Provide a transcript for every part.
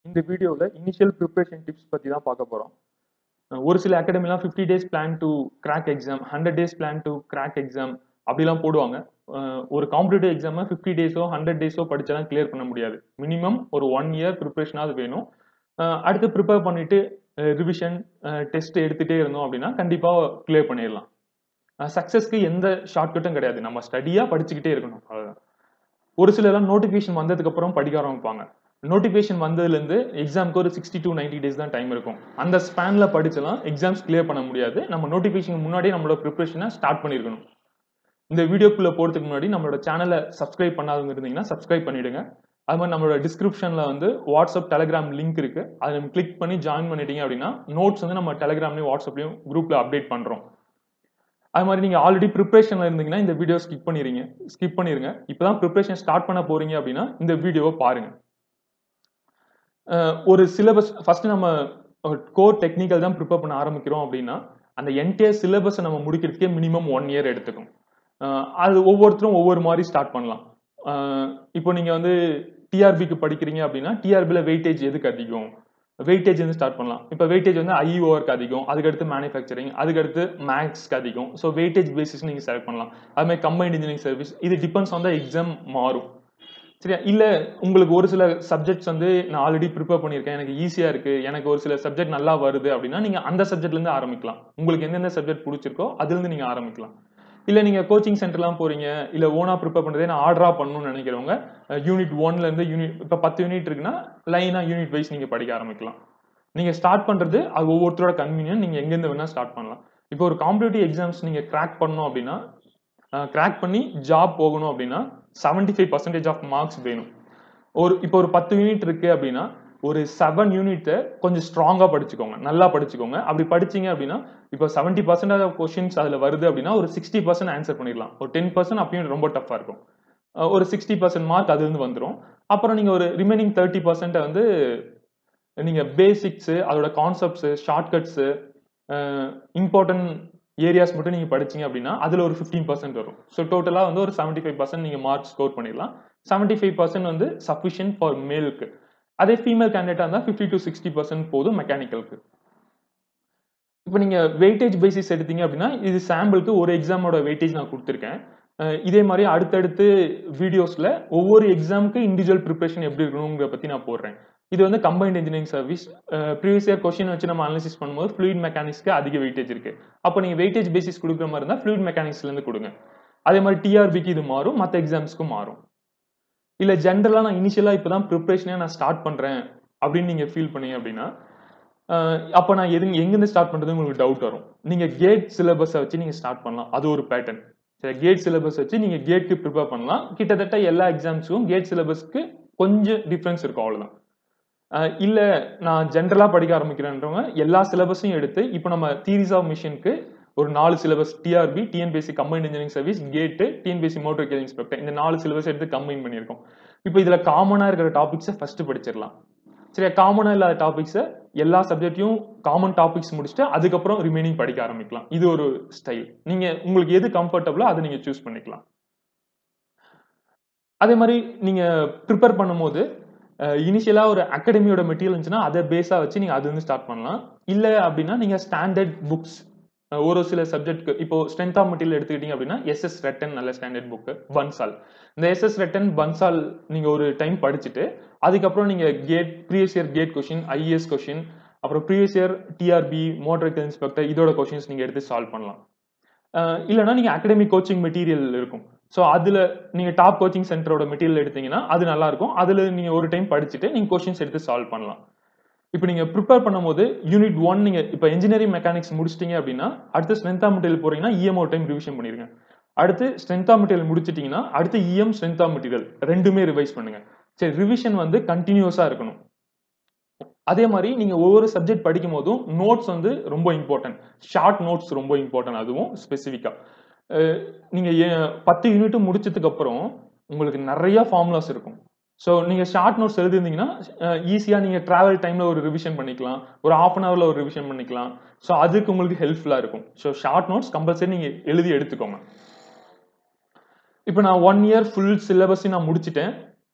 இந்த வீடியோவில் initial preparation tips பற்றி தான் பார்க்க போகிறோம் ஒரு சில அகாடமிலாம் fifty days plan to crack exam hundred days plan to crack exam அப்படிலாம் போடுவாங்க அஹ் ஒரு காம்படிட்டிவ் எக்ஸாமை ஃபிஃப்டி டேஸோ ஹண்ட்ரட் டேஸோ படிச்சாலாம் கிளியர் பண்ண முடியாது மினிமம் ஒரு ஒன் இயர் ப்ரிப்பரேஷனாவது வேணும் அஹ் அடுத்து ப்ரிப்பேர் பண்ணிட்டு ரிவிஷன் டெஸ்ட் எடுத்துகிட்டே இருந்தோம் அப்படின்னா கண்டிப்பாக கிளியர் பண்ணிடலாம் சக்ஸஸ்க்கு எந்த ஷார்ட்கட்டும் கிடையாது நம்ம ஸ்டடியாக படிச்சுக்கிட்டே இருக்கணும் அவ்வளவுதான் ஒரு சிலர்லாம் நோட்டிஃபிகேஷன் வந்ததுக்கு அப்புறம் படிக்க ஆரம்பிப்பாங்க நோட்டிஃபிகேஷன் வந்ததுலேருந்து எக்ஸாமுக்கு ஒரு சிக்ஸ்டி டு நைன்டி டேஸ் தான் டைம் இருக்கும் அந்த ஸ்பேனில் படிச்சலாம் எக்ஸாம்ஸ் கிளியர் பண்ண முடியாது நம்ம நோட்டிஃபிகேஷன் முன்னாடியே நம்மளோட ப்ரிப்பரேஷனை ஸ்டார்ட் பண்ணியிருக்கணும் இந்த வீடியோக்குள்ளே போகிறதுக்கு முன்னாடி நம்மளோட சேனலை சப்ஸ்கிரைப் பண்ணாதவங்க இருந்தீங்கன்னா சப்ஸ்கிரைப் பண்ணிடுங்க அது மாதிரி நம்மளோட டிஸ்கிரிப்ஷனில் வந்து வாட்ஸ்அப் டெலிகிராம் லிங்க் இருக்கு அதை நம்ம கிளிக் பண்ணி ஜாயின் பண்ணிட்டீங்க அப்படின்னா நோட்ஸ் வந்து நம்ம டெலிகிராம்லையும் வாட்ஸ்அப்லையும் குரூப்பில் அப்டேட் பண்ணுறோம் அது மாதிரி நீங்கள் ஆல்ரெடி ப்ரிப்பரேஷனில் இருந்தீங்கன்னா இந்த வீடியோ ஸ்கிப் பண்ணிடுங்க ஸ்கிப் பண்ணிருங்க இப்போ தான் ப்ரிப்பரேஷன் ஸ்டார்ட் பண்ண போறீங்க அப்படின்னா இந்த வீடியோவை பாருங்க அஹ் ஒரு சிலபஸ் ஃபர்ஸ்ட் நம்ம கோர் டெக்னிக்கல் தான் ப்ரிப்பேர் பண்ண ஆரம்பிக்கிறோம் அப்படின்னா அந்த என்டையர் சிலபஸை நம்ம முடிக்கிறதுக்கே மினிமம் ஒன் இயர் எடுத்துக்கும் அஹ் அது ஒவ்வொருத்தரும் ஒவ்வொரு மாதிரி ஸ்டார்ட் பண்ணலாம் அஹ் இப்போ நீங்கள் வந்து டிஆர்பிக்கு படிக்கிறீங்க அப்படின்னா டிஆர்பியில் வெயிட்டேஜ் எதுக்கு அதிகம் வெயிட்டேஜ் வந்து ஸ்டார்ட் பண்ணலாம் இப்போ வெயிட்டேஜ் வந்து ஐஓஆருக்கு அதிகம் அதுக்கடுத்து மேனுஃபேக்சரிங் அதுக்கடுத்து மேக்ஸ்க்கு அதிகம் ஸோ வெயிட்டேஜ் பேசிஸ் நீங்கள் செலக்ட் பண்ணலாம் அது மாதிரி கம்பைன்ட் இன்ஜினியரிங் சர்வீஸ் இது டிபெண்ட்ஸ் ஆன் த எக்ஸாம் மாறும் சரியா இல்லை உங்களுக்கு ஒரு சில சப்ஜெக்ட்ஸ் வந்து நான் ஆல்ரெடி ப்ரிப்பேர் பண்ணியிருக்கேன் எனக்கு ஈஸியாக இருக்குது எனக்கு ஒரு சில சப்ஜெக்ட் நல்லா வருது அப்படின்னா நீங்கள் அந்த சப்ஜெக்ட்லேருந்து ஆரம்பிக்கலாம் உங்களுக்கு எந்தெந்த சப்ஜெக்ட் பிடிச்சிருக்கோ அதுலேருந்து நீங்கள் ஆரம்பிக்கலாம் இல்லை நீங்கள் கோச்சிங் சென்டர்லாம் போகிறீங்க இல்லை ஓனாக ப்ரிப்பேர் பண்ணுறதே நான் ஆர்டராக பண்ணணும்னு நினைக்கிறவங்க யூனிட் ஒன்லேருந்து யூனிட் இப்போ பத்து யூனிட் இருக்குன்னா லைனாக யூனிட் வைஸ் நீங்கள் படிக்க ஆரம்பிக்கலாம் நீங்கள் ஸ்டார்ட் பண்ணுறது அது ஒவ்வொருத்தரோட கன்வீனியன் நீங்கள் எங்கேருந்து வேணால் ஸ்டார்ட் பண்ணலாம் இப்போ ஒரு காம்படிட்டிவ் எக்ஸாம்ஸ் நீங்கள் கிராக் பண்ணணும் அப்படின்னா கிராக் பண்ணி ஜாப் போகணும் அப்படின்னா seventy five percentage of marks வேணும் ஒரு இப்போ ஒரு பத்து யூனிட் இருக்கு அப்படின்னா ஒரு செவன் யூனிட்டை கொஞ்சம் ஸ்ட்ராங்காக படிச்சுக்கோங்க நல்லா படிச்சுக்கோங்க அப்படி படிச்சீங்க அப்படின்னா இப்போ செவன்ட்டி பர்சன்ட் ஆஃப் கொஷின்ஸ் அதில் வருது அப்படின்னா ஒரு சிக்ஸ்டி பர்சன்ட் ஆன்சர் பண்ணிடலாம் ஒரு டென் பர்சன்ட் அப்பயும் ரொம்ப டஃப்பாக இருக்கும் அஹ் ஒரு சிக்ஸ்டி பர்சன்ட் மார்க் அதுலேருந்து வந்துடும் அப்புறம் நீங்கள் ஒரு ரிமைனிங் தேர்ட்டி பர்சன்ட்டை வந்து நீங்கள் பேசிக்ஸு அதோட கான்செப்ட்ஸு ஷார்ட்கட்ஸு இம்பார்ட்டன்ட் ஏரியாஸ் மட்டும் நீங்கள் படிச்சீங்க அப்படின்னா அதில் ஒரு ஃபிஃப்டீன் பர்சன்ட் வரும் ஸோ டோட்டலாக வந்து ஒரு செவன்ட்டி ஃபைவ் பர்சன்ட் நீங்கள் மார்க் ஸ்கோர் பண்ணிடலாம் செவன்ட்டி ஃபைவ் பர்சன்ட் வந்து சஃபிஷியன்ட் ஃபார் மேலுக்கு அதே ஃபீமேல் கேண்டிடேட்டாக இருந்தால் ஃபிஃப்டி டு சிக்ஸ்டி பர்சன்ட் போதும் மெக்கானிக்கலுக்கு இப்போ நீங்கள் வெயிட்டேஜ் பேசிஸ் எடுத்தீங்க அப்படின்னா இது சாம்பிளுக்கு ஒரு எக்ஸாமோட வெயிட்டேஜ் நான் கொடுத்துருக்கேன் அஹ் இதே மாதிரி அடுத்தடுத்து வீடியோஸில் ஒவ்வொரு எக்ஸாமுக்கு இண்டிவிஜுவல் ப்ரிப்பரேஷன் எப்படி இருக்கணுங்கிற பற்றி நான் போடுறேன் இது வந்து combined engineering service previous year question வச்சு நம்ம அனாலிசிஸ் பண்ணும்போது ஃப்ளூயிட் மெக்கானிக்ஸ்க்கு அதிக வெயிட்டேஜ் இருக்கு அப்போ நீங்கள் வெயிட்டேஜ் பேசிஸ் கொடுக்குற மாதிரி இருந்தால் ஃப்ளூயிட் மெக்கானிக்ஸ்லேருந்து கொடுங்க அதே மாதிரி டிஆர்பிக்கு இது மாறும் மற்ற எக்ஸாம்ஸ்க்கும் மாறும் இல்லை ஜென்ரலாக நான் இனிஷியலாக இப்போ தான் ப்ரிப்ரேஷனே நான் ஸ்டார்ட் பண்ணுறேன் அப்படின்னு நீங்கள் ஃபீல் பண்ணீங்க அப்படின்னா அப்போ நான் எது எங்கேருந்து ஸ்டார்ட் பண்ணுறது உங்களுக்கு டவுட் வரும் நீங்கள் கேட் சிலபஸை வச்சு நீங்கள் ஸ்டார்ட் பண்ணலாம் அது ஒரு பேட்டர்ன் சரி கேட் சிலபஸ் வச்சு நீங்கள் கேட்க்கு ப்ரிப்பேர் பண்ணலாம் கிட்டத்தட்ட எல்லா எக்ஸாம்ஸுக்கும் கேட் சிலபஸ்க்கு கொஞ்சம் டிஃப்ரென்ஸ் இருக்கும் அவ்வளோதான் இல்லை நான் ஜென்ரலாக படிக்க ஆரம்பிக்கிறேன்றவங்க எல்லா சிலபஸையும் எடுத்து இப்போ நம்ம தீரிஸ் ஆஃப் மிஷினுக்கு ஒரு நாலு syllabus TRB TNPSC combined engineering service GATE TNPSC motor vehicle inspector இந்த நாலு சிலபஸ் எடுத்து கம்பைன் பண்ணியிருக்கோம் இப்போ இதில் காமனாக இருக்கிற டாபிக்ஸை ஃபர்ஸ்ட் படிச்சிடலாம் சரியா காமனாக இல்லாத டாபிக்ஸை எல்லா சப்ஜெக்டையும் காமன் டாபிக்ஸ் முடிச்சுட்டு அதுக்கப்புறம் ரிமைனிங் படிக்க ஆரம்பிக்கலாம் இது ஒரு ஸ்டைல் நீங்கள் உங்களுக்கு எது கம்ஃபர்டபுளோ அதை நீங்கள் சூஸ் பண்ணிக்கலாம் அதே மாதிரி நீங்கள் ப்ரிப்பேர் பண்ணும்போது இனிஷியலாக ஒரு அகாடமியோட மெட்டீரியல் இருந்துச்சுன்னா அதை பேஸாக வச்சு நீங்கள் அது வந்து ஸ்டார்ட் பண்ணலாம் இல்லை அப்படின்னா நீங்கள் ஸ்டாண்டர்ட் புக்ஸ் ஒரு சில சப்ஜெக்ட்க்கு இப்போ ஸ்ட்ரென்த் ஆஃப் மெட்டீரியல் எடுத்துக்கிட்டீங்க அப்படின்னா எஸ்எஸ் ரெட்டன் நல்ல ஸ்டாண்டர்ட் புக்கு பன்சால் இந்த எஸ்எஸ் ரெட்டன் பன்சால் நீங்கள் ஒரு டைம் படிச்சுட்டு அதுக்கப்புறம் நீங்கள் GATE previous year GATE question IAS question அப்புறம் previous year TRB motor vehicle inspector இதோட கொஷின்ஸ் நீங்கள் எடுத்து சால்வ் பண்ணலாம் இல்லைனா நீங்கள் அகாடமிக் கோச்சிங் மெட்டீரியல் இருக்கும் ஸோ அதில் நீங்கள் டாப் கோச்சிங் சென்டரோட மெட்டீரியல் எடுத்தீங்கன்னா அது நல்லா இருக்கும் அதில் நீங்கள் ஒரு டைம் படிச்சுட்டு நீங்கள் கொஷின்ஸ் எடுத்து சால்வ் பண்ணலாம் இப்போ நீங்கள் ப்ரிப்பேர் பண்ணும்போது யூனிட் ஒன் நீங்கள் இப்போ இன்ஜினியரிங் மெக்கானிக்ஸ் முடிச்சிட்டீங்க அப்படின்னா அடுத்து ஸ்ட்ரென்த் ஆஃப் மெட்டீரியல் போறீங்கன்னா இஎம் ஒரு டைம் ரிவிஷன் பண்ணிருங்க அடுத்து ஸ்ட்ரென்த் ஆஃப் மெட்டீரியல் முடிச்சிட்டிங்கன்னா அடுத்து இஎம் ஸ்ட்ரென்த் ஆஃப் மெட்டீரியல் ரெண்டுமே ரிவைஸ் பண்ணுங்க சரி ரிவிஷன் வந்து கண்டினியூஸாக இருக்கணும் அதே மாதிரி நீங்கள் ஒவ்வொரு சப்ஜெக்ட் படிக்கும் போதும் நோட்ஸ் வந்து ரொம்ப இம்பார்ட்டன்ட் ஷார்ட் நோட்ஸ் ரொம்ப இம்பார்ட்டன்ட் அதுவும் ஸ்பெசிஃபிக்காக நீங்கள் பத்து யூனிட்டும் முடிச்சதுக்கு அப்புறம் உங்களுக்கு நிறைய ஃபார்முலாஸ் இருக்கும் ஸோ நீங்கள் ஷார்ட் நோட்ஸ் எழுதிருந்தீங்கன்னா ஈஸியாக நீங்கள் ட்ராவல் டைமில் ஒரு ரிவிஷன் பண்ணிக்கலாம் ஒரு ஆஃப் அன் ஹவரில் ஒரு ரிவிஷன் பண்ணிக்கலாம் ஸோ அதுக்கு உங்களுக்கு ஹெல்ப்ஃபுல்லாக இருக்கும் ஸோ ஷார்ட் நோட்ஸ் கம்பல்சரி நீங்கள் எழுதி எடுத்துக்கோங்க இப்போ நான் ஒன் இயர் ஃபுல் சிலபஸையும் நான் முடிச்சிட்டேன்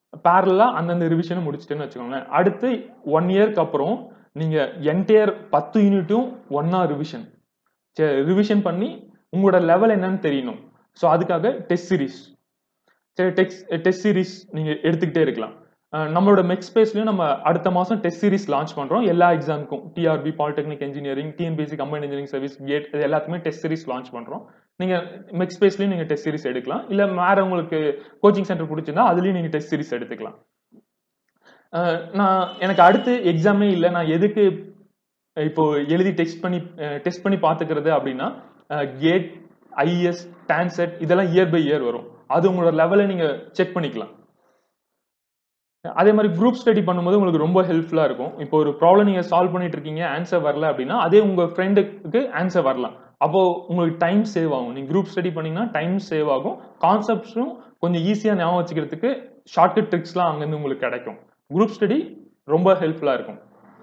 பேரலாக அந்தந்த ரிவிஷனை முடிச்சிட்டேன்னு வச்சுக்கோங்களேன் அடுத்து ஒன் இயர்க்கு அப்புறம் நீங்கள் என்டையர் பத்து யூனிட்டும் ஒன்னா ரிவிஷன் சரி ரிவிஷன் பண்ணி உங்களோட லெவல் என்னன்னு தெரியணும் ஸோ அதுக்காக டெஸ்ட் சீரிஸ் சரி டெக்ஸ் டெஸ்ட் சீரிஸ் நீங்கள் எடுத்துக்கிட்டே இருக்கலாம் அஹ் நம்மளோட மெக் ஸ்பேஸ்லையும் நம்ம அடுத்த மாதம் டெஸ்ட் சீரிஸ் லான்ச் பண்ணுறோம் எல்லா எக்ஸாமுக்கும் TRB polytechnic engineering TNPSC combine engineering service GATE இது எல்லாத்துக்குமே டெஸ்ட் சீரிஸ் லான்ச் பண்ணுறோம் நீங்கள் மெக் ஸ்பேஸ்லையும் நீங்கள் டெஸ்ட் சீரிஸ் எடுக்கலாம் இல்லை வேற உங்களுக்கு கோச்சிங் சென்டர் பிடிச்சிருந்தா அதுலேயும் நீங்கள் டெஸ்ட் சீரிஸ் எடுத்துக்கலாம் அஹ் நான் எனக்கு அடுத்து எக்ஸாமே இல்லை நான் எதுக்கு இப்போ எழுதி டெஸ்ட் பண்ணி டெஸ்ட் பண்ணி பார்த்துக்கிறது அப்படின்னா கேட் ஐஎஸ் டான்செட் இதெல்லாம் இயர் பை இயர் வரும் அது உங்களோட லெவலை நீங்கள் செக் பண்ணிக்கலாம் அதே மாதிரி குரூப் ஸ்டடி பண்ணும்போது உங்களுக்கு ரொம்ப ஹெல்ப்ஃபுல்லாக இருக்கும் இப்போ ஒரு ப்ராப்ளம் நீங்கள் சால்வ் பண்ணிட்டு இருக்கீங்க ஆன்சர் வரல அப்படின்னா அதே உங்கள் ஃப்ரெண்டுக்கு ஆன்சர் வரலாம் அப்போ உங்களுக்கு டைம் சேவ் ஆகும் நீங்கள் குரூப் ஸ்டடி பண்ணீங்கன்னா டைம் சேவ் ஆகும் கான்செப்ட்ஸும் கொஞ்சம் ஈஸியாக ஞாபகம் வச்சுக்கிறதுக்கு ஷார்ட்கட் ட்ரிக்ஸ்லாம் அங்கேருந்து உங்களுக்கு கிடைக்கும் குரூப் ஸ்டடி ரொம்ப ஹெல்ப்ஃபுல்லாக இருக்கும்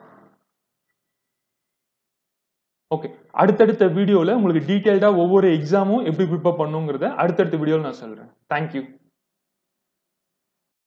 ஓகே அடுத்தடுத்த வீடியோவில் உங்களுக்கு டீட்டெயில்டாக ஒவ்வொரு எக்ஸாமும் எப்படி ப்ரிப்பேர் பண்ணுங்கிறத அடுத்தடுத்த வீடியோவில் நான் சொல்கிறேன் தேங்க்யூ